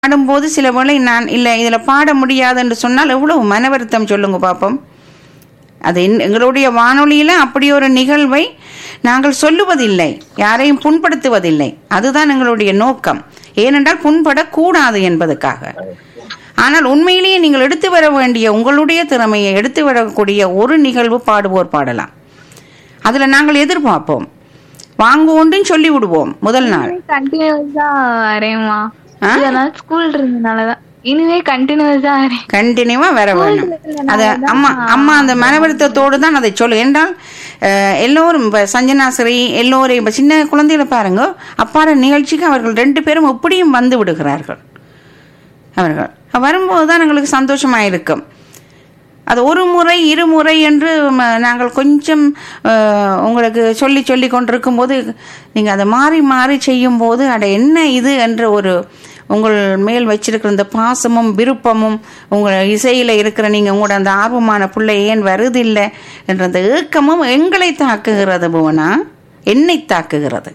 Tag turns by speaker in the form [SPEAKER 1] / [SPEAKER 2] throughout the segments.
[SPEAKER 1] பாடும்போது சில வேளை நான் இல்லை இதில் பாட முடியாது என்று சொன்னால் எவ்வளவு மன வருத்தம் சொல்லுங்க பாப்போம் அது என்- எங்களுடைய வானொலியில் அப்படி ஒரு நிகழ்வை நாங்கள் சொல்லுவதில்லை யாரையும் புண்படுத்துவதில்லை அதுதான் எங்களுடைய நோக்கம் ஏனென்றால் புண்படக்கூடாது என்பதற்காக ஆனால் உண்மையிலேயே நீங்கள் எடுத்து வர வேண்டிய உங்களுடைய திறமையை எடுத்து வரக்கூடிய ஒரு நிகழ்வு பாடுவோர் பாடலாம் அதில் நாங்கள் எதிர்பார்ப்போம் வாங்குவோன்றும் சொல்லி விடுவோம் முதல் நாள்
[SPEAKER 2] கண்டினியூஸா வரேம்மா
[SPEAKER 1] ஆ?
[SPEAKER 2] இதெல்லாம் ஸ்கூல் இருந்தனாலதான் இனிமே கண்டினியூஸா வரேன்
[SPEAKER 1] கண்டினியூவா வர வேணும் அது அம்மா அம்மா அந்த மனவருத்தத்தோடு தான் அதை சொல்லு என்றால் அஹ், எல்லோரும் இப்போ சஞ்சனாசிரி எல்லோரையும் இப்போ சின்ன குழந்தைகளை பாருங்க அப்பாட நிகழ்ச்சிக்கு அவர்கள் ரெண்டு பேரும் எப்படியும் வந்து விடுகிறார்கள் அவர்கள் வரும்போது தான் எங்களுக்கு சந்தோஷமாக இருக்கும் அது ஒரு முறை இருமுறை என்று ம- நாங்கள் கொஞ்சம் அஹ், உங்களுக்கு சொல்லி சொல்லி கொண்டிருக்கும் போது நீங்கள் அதை மாறி மாறி செய்யும்போது அட என்ன இது என்ற ஒரு உங்கள் மேல் வச்சிருக்கிற இந்த பாசமும் விருப்பமும் உங்கள் இசையில் இருக்கிற நீங்கள் உங்களோட அந்த ஆர்வமான பிள்ளை ஏன் வருதில்லை என்ற அந்த ஏக்கமும் எங்களை தாக்குகிறது புவனா என்னை தாக்குகிறது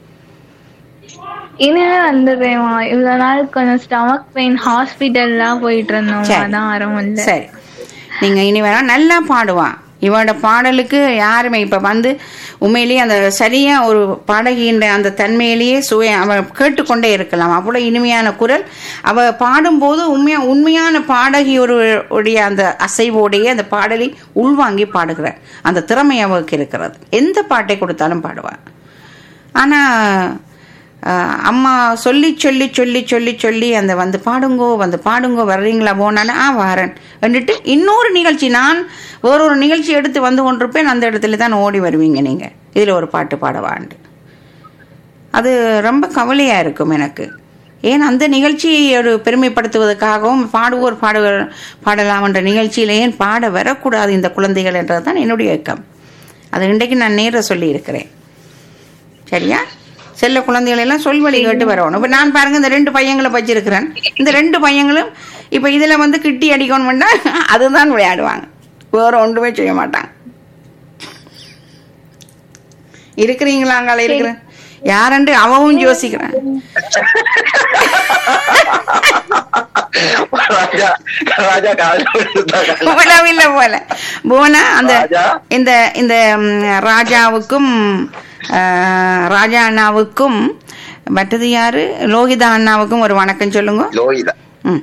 [SPEAKER 2] இனிமே வந்துடுறேம்மா இவ்வளவு நாள் கொஞ்சம் ஸ்டமக் பெயின் ஹாஸ்பிட்டல்லாம் போயிட்டு இருந்தோம்
[SPEAKER 1] சரி.
[SPEAKER 2] அதான் வர முடியல
[SPEAKER 1] சரி நீங்கள் இனி வேணா நல்லா பாடுவான் இவனோட பாடலுக்கு யாருமே இப்போ வந்து உண்மையிலேயே அந்த சரியாக ஒரு பாடகின்ற அந்த தன்மையிலேயே சுய அவள் கேட்டுக்கொண்டே இருக்கலாம் அவ்வளோ இனிமையான குரல் அவள் பாடும்போது உண்மையா உண்மையான பாடகி ஒரு உடைய அந்த அசைவோடையே அந்த பாடலை உள்வாங்கி பாடுகிறார் அந்த திறமை அவளுக்கு இருக்கிறது எந்த பாட்டை கொடுத்தாலும் பாடுவாள் ஆனால் ஆஹ் அம்மா சொல்லி சொல்லி சொல்லி சொல்லி சொல்லி அந்த வந்து பாடுங்கோ வந்து பாடுங்கோ வர்றீங்களா போனாலும் ஆ வரேன் வந்துட்டு இன்னொரு நிகழ்ச்சி நான் வேறொரு நிகழ்ச்சி எடுத்து வந்து கொண்டிருப்பேன் அந்த இடத்துல தான் ஓடி வருவீங்க நீங்கள் இதில் ஒரு பாட்டு பாடவாண்டு அது ரொம்ப கவலையாக இருக்கும் எனக்கு ஏன் அந்த நிகழ்ச்சியை ஒரு பெருமைப்படுத்துவதற்காகவும் பாடுவோர் பாடுவர் பாடலாம் என்ற நிகழ்ச்சியில் ஏன் பாட வரக்கூடாது இந்த குழந்தைகள் என்றது தான் என்னுடைய இயக்கம் அது இன்றைக்கு நான் நேர சொல்லியிருக்கிறேன் சரியா செல்ல குழந்தைகள் எல்லாம் சொல்வழி கேட்டு வரணும் இப்போ நான் பாருங்க இந்த ரெண்டு பையங்களை வச்சிருக்கிறேன் இந்த ரெண்டு பையங்களும் இப்போ இதில் வந்து கிட்டி அடிக்கணும்னா அதுதான் விளையாடுவாங்க வேற ஒன்றுமே செய்ய மாட்டாங்க இருக்கிறீங்களாங்கால இருக்கிறேன் யாரண்டு அவவும் யோசிக்கிறேன்
[SPEAKER 3] ராஜா ராஜா காலையில்
[SPEAKER 1] போலவில்லை போல போனா அந்த
[SPEAKER 3] ராஜா?
[SPEAKER 1] இந்த இந்த ம், ராஜாவுக்கும் ஆஹ், ராஜா அண்ணாவுக்கும் மற்றது யாரு லோகிதா அண்ணாவுக்கும் ஒரு வணக்கம் சொல்லுங்க
[SPEAKER 3] லோகிதா
[SPEAKER 1] ம்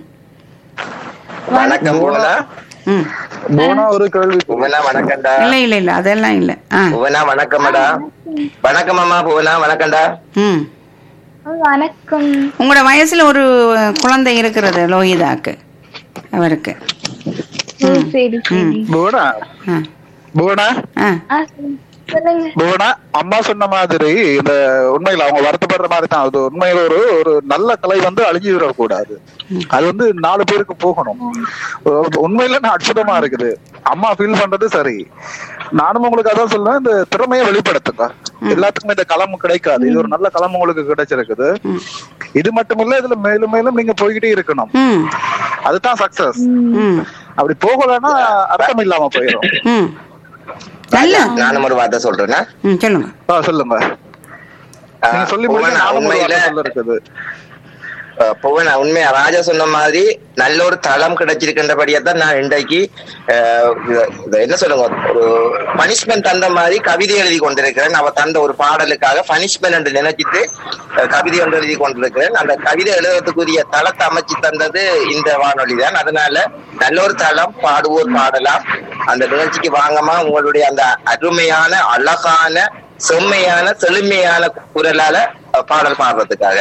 [SPEAKER 3] வணக்கம் புவனா
[SPEAKER 1] ம்
[SPEAKER 4] போனா ஒரு கேள்வி
[SPEAKER 3] புவனா வணக்கம்டா
[SPEAKER 1] இல்லை இல்லை இல்லை அதெல்லாம் இல்லை ஆ
[SPEAKER 3] புவனா வணக்கம்டா வணக்கம் அம்மா புவனா வணக்கம்டா
[SPEAKER 1] ம்
[SPEAKER 2] வணக்கம்
[SPEAKER 1] உங்களோட வயசுல ஒரு குழந்தை இருக்கிறது லோகிதாக்கு அவருக்கு
[SPEAKER 2] ஓ, சரி சரி
[SPEAKER 4] போனா
[SPEAKER 1] ஆ
[SPEAKER 4] போனா
[SPEAKER 1] ஆ
[SPEAKER 2] ஆ, சரி. சொல்லுங்க
[SPEAKER 4] போனா அம்மா சொன்ன மாதிரி இந்த உண்மையில அவங்க வருத்தப்படுற மாதிரி தான் அது உண்மையில ஒரு ஒரு நல்ல கலை வந்து அழிஞ்சு விடக்கூடாது அது வந்து நாலு பேருக்கு போகணும் ஒரு- உண்மையில நான் அற்புதமா இருக்குது அம்மா ஃபீல் பண்றது சரி நானும் உங்களுக்கு அதான் சொல்லுவேன் இந்த திறமையை வெளிப்படுத்துங்க எல்லாத்துக்குமே இந்த களம் கிடைக்காது இது ஒரு நல்ல களம் உங்களுக்கு கிடைச்சிருக்குது இது மட்டும் இல்ல இதுல மேலும் மேலும் நீங்க போய்கிட்டே இருக்கணும்
[SPEAKER 1] ம்
[SPEAKER 4] அதுதான் சக்சஸ்
[SPEAKER 1] ம்
[SPEAKER 4] அப்படி போகலைன்னா அர்த்தம் இல்லாம போயிடும்
[SPEAKER 1] ம் நல்ல
[SPEAKER 3] நானும் ஒரு வார்த்தை சொல்றேன்னா
[SPEAKER 1] ம் சொல்லுங்க
[SPEAKER 4] ஆ, சொல்லுங்க நீங்க சொல்லி முடிஞ்ச
[SPEAKER 3] புவனா
[SPEAKER 4] நானும் ஒரு
[SPEAKER 3] உண்மையில
[SPEAKER 4] வார்த்தை சொல்ல இருக்குது
[SPEAKER 3] அஹ் புவனா உண்மையா ராஜா சொன்ன மாதிரி நல்ல ஒரு தளம் கிடைச்சிருக்கின்றபடியா தான் நான் இன்றைக்கு அஹ், இத- இத என்ன சொல்லுங்க ஒரு பனிஷ்மெண்ட் தந்த மாதிரி கவிதை எழுதி கொண்டிருக்கிறேன் அவ தந்த ஒரு பாடலுக்காக பனிஷ்மெண்ட் என்று நினைச்சிட்டு அஹ், கவிதை ஒன்று எழுதி கொண்டிருக்கிறேன் அந்த கவிதை எழுதுறதுக்குரிய தளத்தை அமைச்சு தந்தது இந்த வானொலி தான் அதனால நல்ல ஒரு தளம் பாடுவோர் பாடலாம் அந்த நிகழ்ச்சிக்கு வாங்கம்மா உங்களுடைய அந்த அருமையான அழகான செம்மையான செழுமையான குரலால அஹ், பாடல் பாடுறதுக்காக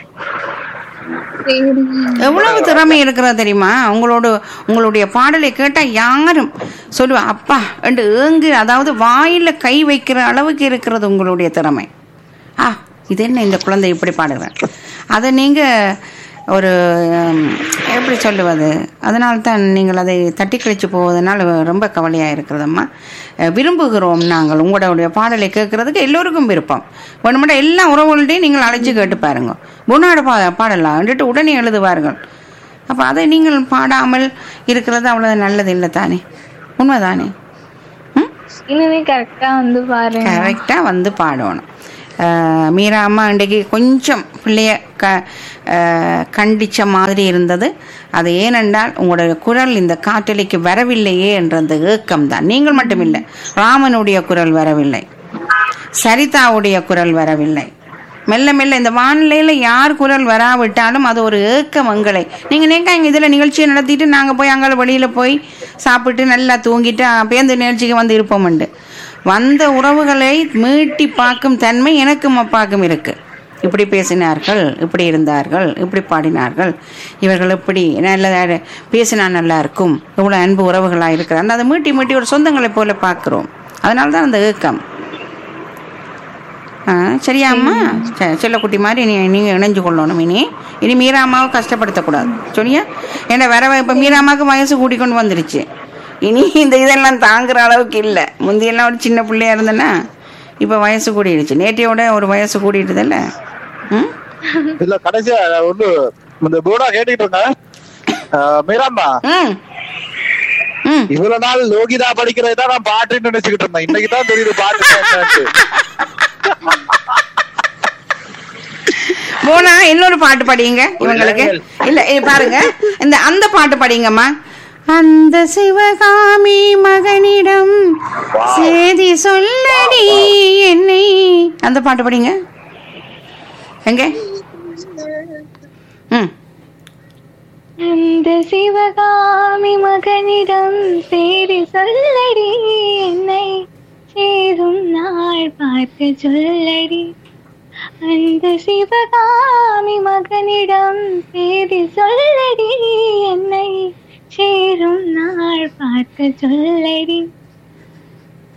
[SPEAKER 2] சரி
[SPEAKER 1] எவ்வளவு திறமை இருக்கிறது தெரியுமா உங்களோட உங்களுடைய பாடலை கேட்டால் யாரும் சொல்லுவா அப்பா என்று ஏங்கு அதாவது வாயில கை வைக்கிற அளவுக்கு இருக்கிறது உங்களுடைய திறமை ஆ இது என்ன இந்த குழந்தை இப்படி பாடுறேன் அதை நீங்கள் ஒரு உம், எப்படி சொல்லுவது அதனால தான் நீங்கள் அதை தட்டி கழிச்சு போவதனால் ரொம்ப கவலையாக இருக்கிறதம்மா அஹ், விரும்புகிறோம் நாங்கள் உங்களுடைய பாடலை கேட்கறதுக்கு எல்லோருக்கும் விருப்பம் வேணுமெண்டா எல்லா உறவுகள்டையும் நீங்கள் அழைச்சி கேட்டு பாருங்க முன்னாடி பா பாடலாம் உடனே எழுதுவார்கள் அப்போ அதை நீங்கள் பாடாமல் இருக்கிறது அவ்வளோ நல்லது இல்லை தானே உண்மைதானே ம்
[SPEAKER 2] இனிமே கரெக்டா வந்து பாருங்க
[SPEAKER 1] கரெக்டாக வந்து பாடணும் அஹ் மீரா அம்மா இன்றைக்கு கொஞ்சம் பிள்ளைய க அஹ், கண்டிச்ச மாதிரி இருந்தது அது ஏனென்றால் உங்களுடைய குரல் இந்த காற்றலைக்கு வரவில்லையே என்ற அந்த ஏக்கம் தான் நீங்கள் மட்டுமில்லை ராமனுடைய குரல் வரவில்லை சரிதாவுடைய குரல் வரவில்லை மெல்ல மெல்ல இந்த வானிலையில் யார் குரல் வராவிட்டாலும் அது ஒரு ஏக்கம் எங்களை நீங்கள் நேக்கா இங்கே இதில் நிகழ்ச்சியை நடத்திட்டு நாங்கள் போய் அங்கே வெளியில் போய் சாப்பிட்டு நல்லா தூங்கிட்டு பேருந்து நிகழ்ச்சிக்கு வந்து இருப்போம்ண்டு வந்த உறவுகளை மீட்டி பார்க்கும் தன்மை எனக்கும் அப்பாக்கும் இருக்கு இப்படி பேசினார்கள் இப்படி இருந்தார்கள் இப்படி பாடினார்கள் இவர்கள் இப்படி நல்ல பேசினா நல்லா இருக்கும் இவ்வளோ அன்பு உறவுகளாக இருக்கிறாங்க அதை மீட்டி மீட்டி ஒரு சொந்தங்களை போல பார்க்குறோம் அதனால தான் அந்த ஏக்கம் ஆ சரியா அம்மா ச- செல்லக்குட்டி மாதிரி நீ நீங்கள் இணைஞ்சு கொள்ளணும் இனி இனி மீரா அம்மாவை கஷ்டப்படுத்தக்கூடாது சொன்னியா ஏன்னா வேற இப்போ மீரா அம்மாவுக்கு வயசு கூட்டிக்கொண்டு வந்துருச்சு இனி இந்த இதெல்லாம் தாங்குற அளவுக்கு இல்லை முந்தியெல்லாம் ஒரு சின்ன பிள்ளையா இருந்தேன்னா இப்போ வயசு கூடிடுச்சு நேற்றையோட ஒரு வயசு கூடிடுதுல்ல ம்
[SPEAKER 4] இல்ல கடைசியா ஒண்ணு இந்த போடா கேட்டுக்கிட்டு இருந்தேன் ஆஹ் மீராம்மா
[SPEAKER 1] ம் ம்
[SPEAKER 4] இவ்வளவு நாள் லோகிதா படிக்கிறதுதான் நான் பாட்டுன்னு நினைச்சுக்கிட்டு இருந்தேன் இன்னைக்கு தான் தெரியுது பாட்டு என்னன்ட்டு.
[SPEAKER 1] போனா இன்னொரு பாட்டு படிங்க இவங்களுக்கு இல்ல இது பாருங்க இந்த அந்த பாட்டு படிங்கம்மா அந்த சிவகாமி மகனிடம் சேதி சொல்லடி என்னை அந்த பாட்டு படிங்க எங்க ம்
[SPEAKER 2] அந்த சிவகாமி மகனிடம் சேரி சொல்லடி என்னை சேரும் நாள் பார்க்க சொல்லடி அந்த சிவகாமி மகனிடம் சேரி சொல்லடி என்னை சேரும் நாள் பார்க்க சொல்லடி